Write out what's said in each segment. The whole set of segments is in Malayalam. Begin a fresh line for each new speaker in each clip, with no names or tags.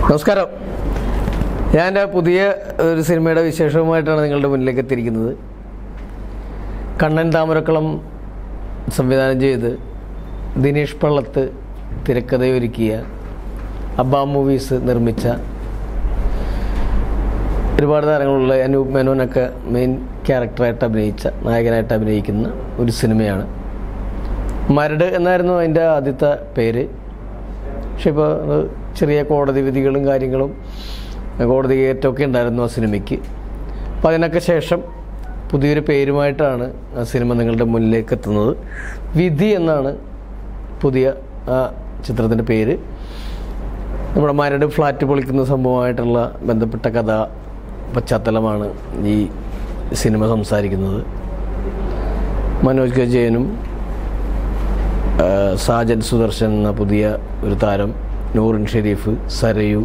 നമസ്കാരം ഞാൻ എൻ്റെ പുതിയ ഒരു സിനിമയുടെ വിശേഷവുമായിട്ടാണ് നിങ്ങളുടെ മുന്നിലേക്ക് എത്തിയിരിക്കുന്നത് കണ്ണൻ താമരക്കുളം സംവിധാനം ചെയ്ത് ദിനേഷ് പള്ളത്ത് തിരക്കഥയൊരുക്കിയ അബ്ബാ മൂവീസ് നിർമ്മിച്ച ഒരുപാട് താരങ്ങളുള്ള അനൂപ് മേനോനൊക്കെ മെയിൻ ക്യാരക്ടറായിട്ട് അഭിനയിച്ച നായകനായിട്ട് അഭിനയിക്കുന്ന ഒരു സിനിമയാണ് മരട് എന്നായിരുന്നു അതിൻ്റെ ആദ്യത്തെ പേര് പക്ഷെ ഇപ്പോൾ അത് ചെറിയ കോടതി വിധികളും കാര്യങ്ങളും കോടതി കയറ്റമൊക്കെ ഉണ്ടായിരുന്നു ആ സിനിമയ്ക്ക് അപ്പോൾ അതിനൊക്കെ ശേഷം പുതിയൊരു പേരുമായിട്ടാണ് ആ സിനിമ നിങ്ങളുടെ മുന്നിലേക്ക് എത്തുന്നത് വിധി എന്നാണ് പുതിയ ആ ചിത്രത്തിൻ്റെ പേര് നമ്മുടെ മരട് ഫ്ലാറ്റ് പൊളിക്കുന്ന സംഭവമായിട്ടുള്ള ബന്ധപ്പെട്ട കഥ പശ്ചാത്തലമാണ് ഈ സിനിമ സംസാരിക്കുന്നത് മനോജ് കെ ജയനും ആ, സാജൻ സുദർശൻ എന്ന പുതിയ ഒരു താരം നൂറിൻ ഷെരീഫ് സരയു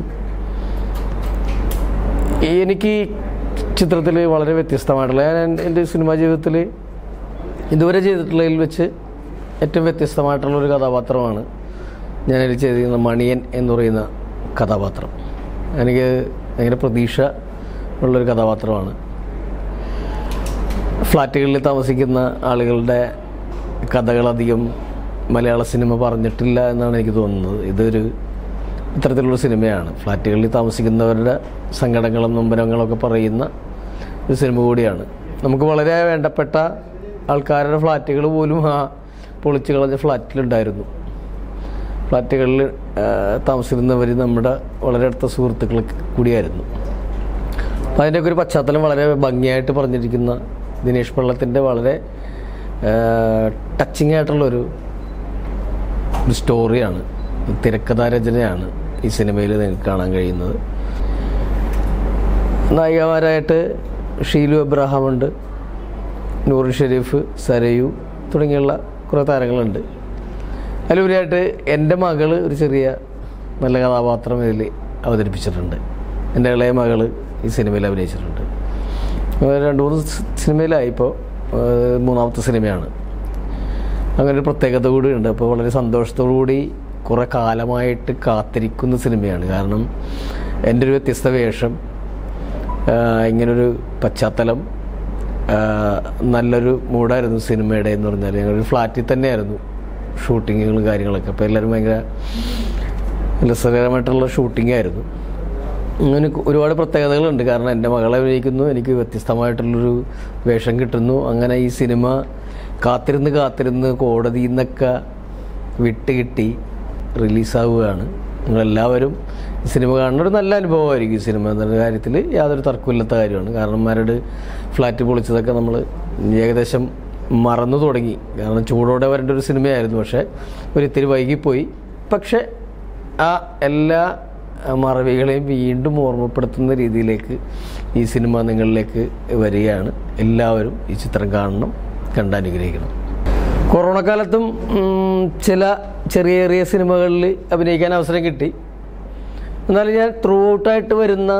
എനിക്ക് ചിത്രത്തിൽ വളരെ വ്യത്യസ്തമായിട്ടുള്ള ഞാൻ എൻ്റെ സിനിമാ ജീവിതത്തിൽ ഇതുവരെ ചെയ്തിട്ടുള്ളതിൽ വെച്ച് ഏറ്റവും വ്യത്യസ്തമായിട്ടുള്ള ഒരു കഥാപാത്രമാണ് ഞാനതിൽ ചെയ്തിരിക്കുന്ന മണിയൻ എന്ന് പറയുന്ന കഥാപാത്രം എനിക്ക് ഭയങ്കര പ്രതീക്ഷ ഉള്ളൊരു കഥാപാത്രമാണ് ഫ്ലാറ്റുകളിൽ താമസിക്കുന്ന ആളുകളുടെ കഥകളധികം മലയാള സിനിമ പറഞ്ഞിട്ടില്ല എന്നാണ് എനിക്ക് തോന്നുന്നത് ഇതൊരു ഇത്തരത്തിലുള്ള സിനിമയാണ് ഫ്ലാറ്റുകളിൽ താമസിക്കുന്നവരുടെ സങ്കടങ്ങളും നൊമ്പരങ്ങളും ഒക്കെ പറയുന്ന ഒരു സിനിമ കൂടിയാണ് നമുക്ക് വളരെ വേണ്ടപ്പെട്ട ആൾക്കാരുടെ ഫ്ലാറ്റുകൾ പോലും ആ പൊളിച്ചു കളഞ്ഞ ഫ്ലാറ്റിലുണ്ടായിരുന്നു ഫ്ലാറ്റുകളിൽ ആ, താമസിക്കുന്നവർ നമ്മുടെ വളരെ അടുത്ത സുഹൃത്തുക്കൾ കൂടിയായിരുന്നു അപ്പോൾ അതിൻ്റെയൊക്കെ ഒരു പശ്ചാത്തലം വളരെ ഭംഗിയായിട്ട് പറഞ്ഞിരിക്കുന്ന ദിനേഷ് പള്ളത്തിൻ്റെ വളരെ ടച്ചിങ് ആയിട്ടുള്ളൊരു ഒരു സ്റ്റോറിയാണ് തിരക്കഥാ രചനയാണ് ഈ സിനിമയിൽ നിങ്ങൾക്ക് കാണാൻ കഴിയുന്നത് നായികമാരായിട്ട് ഷീലു എബ്രഹാം ഉണ്ട് നൂറിൻ ഷെരീഫ് സരയു തുടങ്ങിയുള്ള കുറേ താരങ്ങളുണ്ട് അതിലുപരിയായിട്ട് എൻ്റെ മകള് ഒരു ചെറിയ നല്ല കഥാപാത്രം ഇതിൽ അവതരിപ്പിച്ചിട്ടുണ്ട് എൻ്റെ ഇളയ മകള് ഈ സിനിമയിൽ അഭിനയിച്ചിട്ടുണ്ട് അങ്ങനെ രണ്ട് മൂന്ന് സ് സിനിമയിലായി ഇപ്പോൾ ഏഹ് മൂന്നാമത്തെ സിനിമയാണ് അങ്ങനെ ഒരു പ്രത്യേകത കൂടിയുണ്ട് അപ്പോൾ വളരെ സന്തോഷത്തോടു കൂടി കുറേ കാലമായിട്ട് കാത്തിരിക്കുന്ന സിനിമയാണ് കാരണം എൻ്റെ ഒരു വ്യത്യസ്ത വേഷം ആഹ് ഇങ്ങനൊരു പശ്ചാത്തലം ആഹ് നല്ലൊരു മൂഡായിരുന്നു സിനിമയുടെ എന്ന് പറഞ്ഞാൽ ഞങ്ങളൊരു ഫ്ലാറ്റിൽ തന്നെയായിരുന്നു ഷൂട്ടിങ്ങുകളും കാര്യങ്ങളൊക്കെ അപ്പോൾ എല്ലാവരും ഭയങ്കര രസകരമായിട്ടുള്ള ഷൂട്ടിംഗ് ആയിരുന്നു അങ്ങനെ ഒരുപാട് പ്രത്യേകതകളുണ്ട് കാരണം എൻ്റെ മകളെ അഭിനയിക്കുന്നു എനിക്ക് വ്യത്യസ്തമായിട്ടുള്ളൊരു വേഷം കിട്ടുന്നു അങ്ങനെ ഈ സിനിമ കാത്തിരുന്ന് കാത്തിരുന്ന് കോടതിയിൽ നിന്നൊക്കെ വിട്ട് കിട്ടി റിലീസാവുകയാണ് നിങ്ങളെല്ലാവരും ഈ സിനിമ കാണുന്ന ഒരു നല്ല അനുഭവമായിരിക്കും ഈ സിനിമ എന്ന കാര്യത്തിൽ യാതൊരു തർക്കമില്ലാത്ത കാര്യമാണ് കാരണം മരട് ഫ്ലാറ്റ് പൊളിച്ചതൊക്കെ നമ്മൾ ഏകദേശം മറന്നു തുടങ്ങി കാരണം ചൂടോടെ വരേണ്ട ഒരു സിനിമയായിരുന്നു പക്ഷേ ഒരു ഇത്തിരി വൈകിപ്പോയി പക്ഷേ ആ എല്ലാ മറവികളെയും വീണ്ടും ഓർമ്മപ്പെടുത്തുന്ന രീതിയിലേക്ക് ഈ സിനിമ നിങ്ങളിലേക്ക് വരികയാണ് എല്ലാവരും ഈ ചിത്രം കാണണം കണ്ടനുഗ്രഹിക്കണം കൊറോണ കാലത്തും ഉം, ചില ചെറിയ ചെറിയ സിനിമകളിൽ അഭിനയിക്കാൻ അവസരം കിട്ടി എന്നാലും ഞാൻ ത്രൂ ഔട്ടായിട്ട് വരുന്ന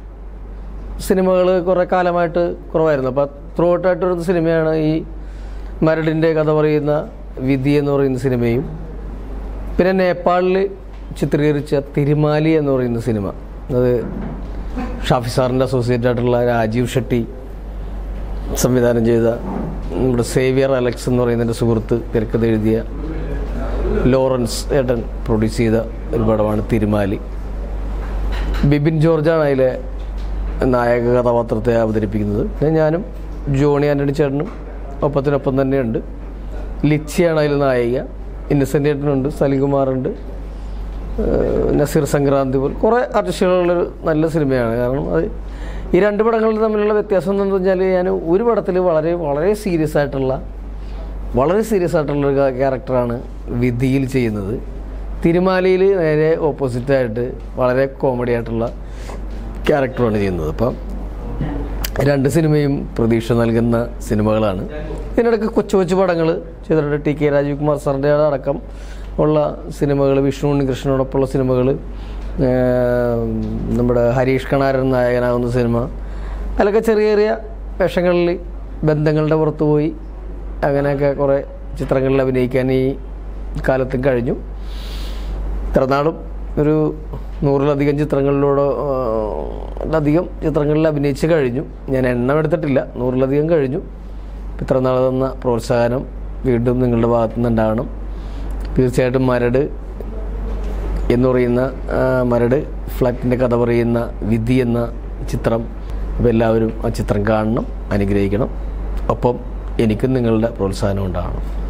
സിനിമകൾ കുറേ കാലമായിട്ട് കുറവായിരുന്നു അപ്പോൾ ത്രൂ ഔട്ടായിട്ട് വരുന്ന സിനിമയാണ് ഈ മരടിൻ്റെ കഥ പറയുന്ന വിധി എന്ന് പറയുന്ന സിനിമയും പിന്നെ നേപ്പാളിൽ ചിത്രീകരിച്ച തിരുമാലി എന്ന് പറയുന്ന സിനിമ അത് ഷാഫി സാറിൻ്റെ അസോസിയേറ്റ് ആയിട്ടുള്ള രാജീവ് ഷെട്ടി സംവിധാനം ചെയ്ത നമ്മുടെ സേവിയർ അലക്സ് എന്ന് പറയുന്നതിൻ്റെ സുഹൃത്ത് തിരക്കഥ എഴുതിയ ലോറൻസ് ഏട്ടൻ പ്രൊഡ്യൂസ് ചെയ്ത ഒരു പടമാണ് തിരുമാലി ബിബിൻ ജോർജാണ് അതിലെ നായക കഥാപാത്രത്തെ അവതരിപ്പിക്കുന്നത് പിന്നെ ഞാനും ജോണി ആൻ്റണി ചേട്ടനും ഒപ്പത്തിനൊപ്പം തന്നെയുണ്ട് ലിച്ചിയാണ് അതിൽ നായിക ഇന്നസെൻ്റ് ഏട്ടനുണ്ട് സലികുമാറുണ്ട് ഏഹ് നസീർ സംക്രാന്തി പോൽ കുറേ ആർട്ടിസ്റ്റുകളുള്ളൊരു നല്ല സിനിമയാണ് കാരണം അത് ഈ രണ്ട് പടങ്ങൾ തമ്മിലുള്ള വ്യത്യാസം എന്താണെന്ന് വെച്ചാൽ ഞാൻ ഒരു പടത്തിൽ വളരെ വളരെ സീരിയസ് ആയിട്ടുള്ള വളരെ സീരിയസ് ആയിട്ടുള്ള ഒരു ക്യാരക്ടറാണ് വിധിയിൽ ചെയ്യുന്നത് തിരുമാലയിൽ നേരെ ഓപ്പോസിറ്റായിട്ട് വളരെ കോമഡി ആയിട്ടുള്ള ക്യാരക്ടറാണ് ചെയ്യുന്നത് അപ്പം രണ്ട് സിനിമയും പ്രതീക്ഷ നൽകുന്ന സിനിമകളാണ് ഇതിനിടയ്ക്ക് കൊച്ചു കൊച്ചു പടങ്ങൾ ചെയ്തിട്ടുണ്ട് ടി കെ രാജീവ് കുമാർ സാറിൻ്റെ അടക്കം ഉള്ള സിനിമകൾ വിഷ്ണു ഉണ്ണികൃഷ്ണനോടൊപ്പമുള്ള സിനിമകൾ നമ്മുടെ ഹരീഷ് കണാരൻ നായകനാകുന്ന സിനിമ അതിലൊക്കെ ചെറിയ ചെറിയ വേഷങ്ങളിൽ ബന്ധങ്ങളുടെ പുറത്ത് പോയി അങ്ങനെയൊക്കെ കുറേ ചിത്രങ്ങളിൽ അഭിനയിക്കാൻ ഈ കാലത്തും കഴിഞ്ഞു ഇത്ര നാളും ഒരു നൂറിലധികം ചിത്രങ്ങളിലൂടെ ആ, അധികം ചിത്രങ്ങളിൽ അഭിനയിച്ച് കഴിഞ്ഞു ഞാൻ എണ്ണം എടുത്തിട്ടില്ല നൂറിലധികം കഴിഞ്ഞു ഇത്ര നാൾ തന്ന പ്രോത്സാഹനം വീണ്ടും നിങ്ങളുടെ ഭാഗത്തു നിന്നുണ്ടാകണം തീർച്ചയായിട്ടും മരട് എന്ന് പറയുന്ന ആ, മരട് ഫ്ലാറ്റിൻ്റെ കഥ പറയുന്ന വിധി എന്ന ചിത്രം അപ്പോൾ എല്ലാവരും ആ ചിത്രം കാണണം അനുഗ്രഹിക്കണം ഒപ്പം എനിക്കും നിങ്ങളുടെ പ്രോത്സാഹനം ഉണ്ടാകണം